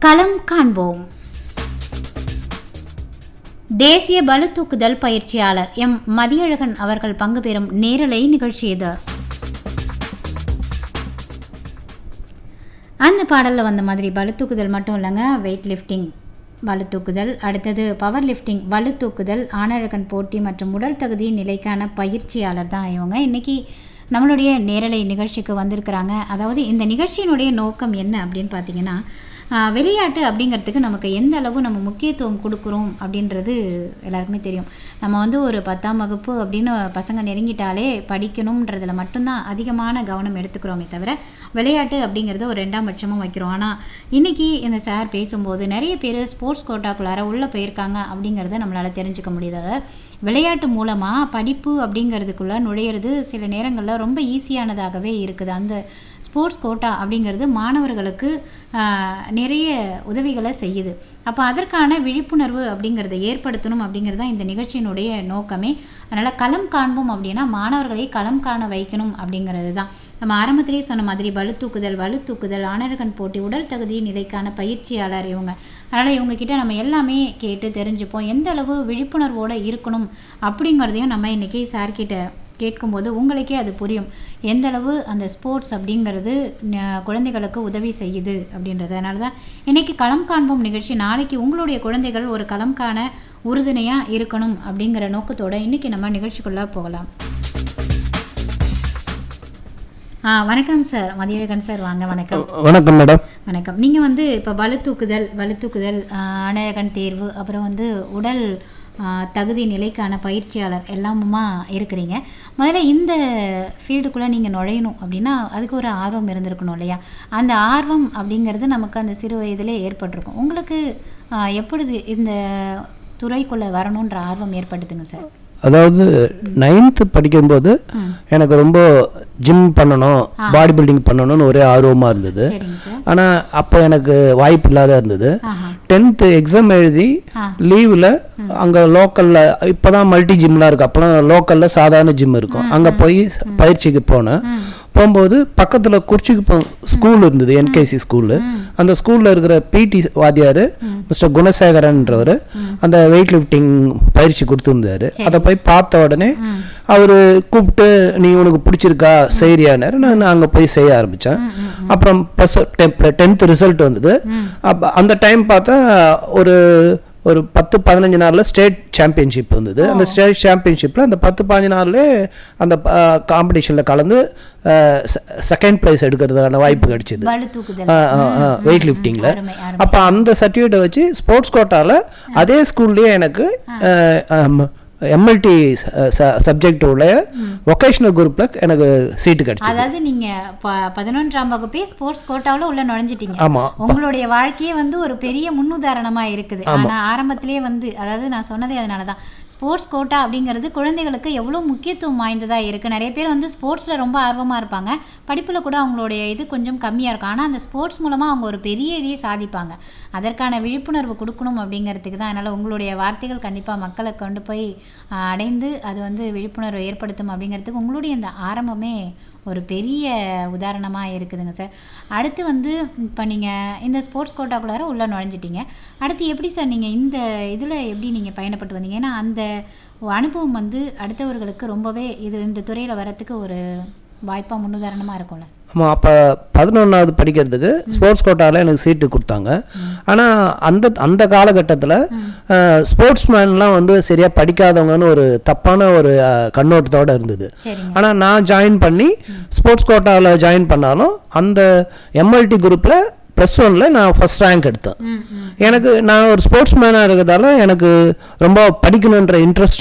களம் காண்போம் தேசிய பளுதூக்குதல் பயிற்சியாளர் எம் மதியழகன் அவர்கள் பங்கு பெறும் நேரலை நிகழ்ச்சி இது அந்த பாடலில் வந்த மாதிரி பளுதூக்குதல் மட்டும் இல்லைங்க வெயிட் லிஃப்டிங் பளுதூக்குதல் அடுத்தது பவர் லிஃப்டிங் பளுதூக்குதல் ஆணழகன் போட்டி மற்றும் உடல் தகுதி நிலைக்கான பயிற்சியாளர் தான் இவங்க இன்னைக்கு நம்மளுடைய நேரலை நிகழ்ச்சிக்கு வந்திருக்கிறாங்க அதாவது இந்த நிகழ்ச்சியினுடைய நோக்கம் என்ன அப்படின்னு பார்த்தீங்கன்னா ஆஹ், விளையாட்டு அப்படிங்கிறதுக்கு நமக்கு எந்த அளவு நம்ம முக்கியத்துவம் கொடுக்குறோம் அப்படின்றது எல்லாருக்குமே தெரியும் நம்ம வந்து ஒரு பத்தாம் வகுப்பு அப்படின்னு பசங்க நெருங்கிட்டாலே படிக்கணுன்றதுல மட்டும்தான் அதிகமான கவனம் எடுத்துக்கிறோமே தவிர விளையாட்டு அப்படிங்கிறத ஒரு ரெண்டாம் பட்சமும் வைக்கிறோம் ஆனால் இன்னைக்கு இந்த சார் பேசும்போது நிறைய பேர் ஸ்போர்ட்ஸ் கோட்டாக்குள்ளார உள்ளே போயிருக்காங்க அப்படிங்கிறத நம்மளால் தெரிஞ்சுக்க முடியுது அதாவது விளையாட்டு மூலமாக படிப்பு அப்படிங்கிறதுக்குள்ளே நுழையிறது சில நேரங்களில் ரொம்ப ஈஸியானதாகவே இருக்குது அந்த ஸ்போர்ட்ஸ் கோட்டா அப்படிங்கிறது மாணவர்களுக்கு ஆஹ், நிறைய உதவிகளை செய்யுது அப்போ அதற்கான விழிப்புணர்வு அப்படிங்கிறத ஏற்படுத்தணும் அப்படிங்கிறது தான் இந்த நிகழ்ச்சியினுடைய நோக்கமே அதனால் களம் காண்போம் அப்படின்னா மாணவர்களை களம் காண வைக்கணும் அப்படிங்கிறது தான் நம்ம ஆரம்பத்திலேயே சொன்ன மாதிரி வலுத்தூக்குதல் வலுத்தூக்குதல் ஆணர்கன் போட்டி உடல் தகுதி நிலைக்கான பயிற்சியாளர் இவங்க அதனால் இவங்க கிட்ட நம்ம எல்லாமே கேட்டு தெரிஞ்சுப்போம் எந்த அளவு விழிப்புணர்வோடு இருக்கணும் அப்படிங்கிறதையும் நம்ம இன்றைக்கி சார்கிட்ட கேட்கும்போது உங்களுக்கே அது புரியும் எந்த அளவு அந்த ஸ்போர்ட்ஸ் அப்படிங்கிறது ந- குழந்தைகளுக்கு உதவி செய்யுது அப்படின்றது அதனால தான் இன்றைக்கி களம் காண்போம் நிகழ்ச்சி நாளைக்கு உங்களுடைய குழந்தைகள் ஒரு களம் காண உறுதுணையாக இருக்கணும் அப்படிங்கிற நோக்கத்தோட இன்றைக்கி நம்ம நிகழ்ச்சிக்குள்ளே போகலாம் ஆ வணக்கம் சார் மதியழகன் சார் வாங்க வணக்கம் வணக்கம் மேடம் வணக்கம் நீங்கள் வந்து இப்போ வலுத்தூக்குதல் வலுத்தூக்குதல் ஆஹ், அனழகன் தேர்வு அப்புறம் வந்து உடல் ஆஹ், தகுதி நிலைக்கான பயிற்சியாளர் எல்லாமுமா இருக்கிறீங்க முதல்ல இந்த ஃபீல்டுக்குள்ளே நீங்கள் நுழையணும் அப்படின்னா அதுக்கு ஒரு ஆர்வம் இருந்திருக்கணும் இல்லையா அந்த ஆர்வம் அப்படிங்கிறது நமக்கு அந்த சிறு வயதிலே ஏற்பட்டிருக்கும் உங்களுக்கு ஆஹ், எப்பொழுது இந்த துறைக்குள்ளே வரணுன்ற ஆர்வம் ஏற்பட்டுதுங்க சார் அதாவது நைன்த்து படிக்கும்போது எனக்கு ரொம்ப ஜிம் பண்ணணும் பாடி பில்டிங் பண்ணணும்னு ஒரே ஆர்வமாக இருந்தது சரிங்க சார் ஆனால் அப்போ எனக்கு வாய்ப்பு இல்லாத இருந்தது ஆஹா டென்த்து எக்ஸாம் எழுதி ஆ. லீவில் அங்கே லோக்கலில் இப்போ தான் மல்டி ஜிம்லாம் இருக்குது அப்போலாம் லோக்கலில் சாதாரண ஜிம் இருக்கும் அங்கே போய் பயிற்சிக்கு போனேன் போகும்போது பக்கத்தில் குறிச்சிக்கு போ ஸ்கூல் இருந்தது என்கேசி ஸ்கூலு அந்த ஸ்கூலில் இருக்கிற பிடி வாத்தியார் மிஸ்டர் குணசேகரன்றவர் அந்த வெயிட் லிஃப்டிங் பயிற்சி கொடுத்துருந்தாரு அதை போய் பார்த்த உடனே அவர் கூப்பிட்டு நீ உனக்கு பிடிச்சிருக்கா செய்யறியானாரு நான் அங்கே போய் செய்ய ஆரம்பித்தேன் அப்புறம் ப்ளஸ் டென்த்து ரிசல்ட் வந்தது அப்போ அந்த டைம் பார்த்தா ஒரு ஒரு பத்து பதினஞ்சு நாளில் ஸ்டேட் சாம்பியன்ஷிப் வந்தது அந்த ஸ்டேட் சாம்பியன்ஷிப்பில் அந்த பத்து பதினஞ்சு நாள்லே அந்த காம்படிஷனில் கலந்து செகண்ட் ப்ரைஸ் எடுக்கிறதுக்கான வாய்ப்பு கிடைச்சிது வலுத்தூக்குதல் வெயிட் லிஃப்டிங்கில் அருமை அருமை அப்போ அந்த சர்டிஃபிகேட்டை வச்சு ஸ்போர்ட்ஸ் கோட்டாவில் அதே ஸ்கூல்லேயே எனக்கு எம்எல்டி சப்ஜெக்ட் உடைய வொகேஷனல் குரூப்பில் எனக்கு சீட்டு கிடைச்சிது அதாவது நீங்க ப- பதினொன்றாம் வகுப்பே ஸ்போர்ட்ஸ் கோட்டாவுல உள்ள நுழைஞ்சிட்டீங்க ஆமாம் உங்களுடைய வாழ்க்கையே வந்து ஒரு பெரிய முன்னுதாரணமா இருக்குது ஆனா ஆரம்பத்திலேயே வந்து அதாவது நான் சொன்னதே அதனால தான் ஸ்போர்ட்ஸ் கோட்டா அப்படிங்கிறது குழந்தைகளுக்கு எவ்வளோ முக்கியத்துவம் வாய்ந்ததா இருக்கு நிறைய பேர் வந்து ஸ்போர்ட்ஸ்ல ரொம்ப ஆர்வமா இருப்பாங்க படிப்புல கூட அவங்களுடைய இது கொஞ்சம் கம்மியா இருக்கும் ஆனா அந்த ஸ்போர்ட்ஸ் மூலமா அவங்க ஒரு பெரிய இதையே சாதிப்பாங்க அதற்கான விழிப்புணர்வு கொடுக்கணும் அப்படிங்கிறதுக்கு தான் அதனால உங்களுடைய வார்த்தைகள் கண்டிப்பா மக்களை கொண்டு போய் ஆஹ், அடைந்து அது வந்து விழிப்புணர்வை ஏற்படுத்தும் அப்படிங்கிறதுக்கு உங்களுடைய இந்த ஆரம்பமே ஒரு பெரிய உதாரணமாக இருக்குதுங்க சார் அடுத்து வந்து இப்போ நீங்கள் இந்த ஸ்போர்ட்ஸ் கோட்டாக்குள்ளார உள்ளே நுழைஞ்சிட்டீங்க அடுத்து எப்படி சார் நீங்கள் இந்த இதில் எப்படி நீங்கள் பயணப்பட்டு வந்தீங்க ஏன்னா அந்த அனுபவம் வந்து அடுத்தவர்களுக்கு ரொம்பவே இது இந்த துறையில் வரத்துக்கு ஒரு வாய்ப்பாக முன்னுதாரணமாக இருக்கும்ல ஆமாம் அப்போ பதினொன்றாவது படிக்கிறதுக்கு ஸ்போர்ட்ஸ் கோட்டாவில் எனக்கு சீட்டு கொடுத்தாங்க ஆனால் அந்த அந்த காலகட்டத்தில் ஸ்போர்ட்ஸ் மேன்லாம் வந்து சரியாக படிக்காதவங்கன்னு ஒரு தப்பான ஒரு அஹ், கண்ணோட்டத்தோட இருந்தது சரிங்க ஆனால் நான் ஜாயின் பண்ணி ஸ்போர்ட்ஸ் கோட்டாவில் ஜாயின் பண்ணாலும் அந்த எம்எல்டி குரூப்பில் ப்ளஸ் ஒனில் நான் ஃபஸ்ட் ரேங்க் எடுத்தேன் ம் ம் எனக்கு நான் ஒரு ஸ்போர்ட்ஸ் மேனாக இருக்கிறதால எனக்கு ரொம்ப படிக்கணுன்ற இன்ட்ரெஸ்ட்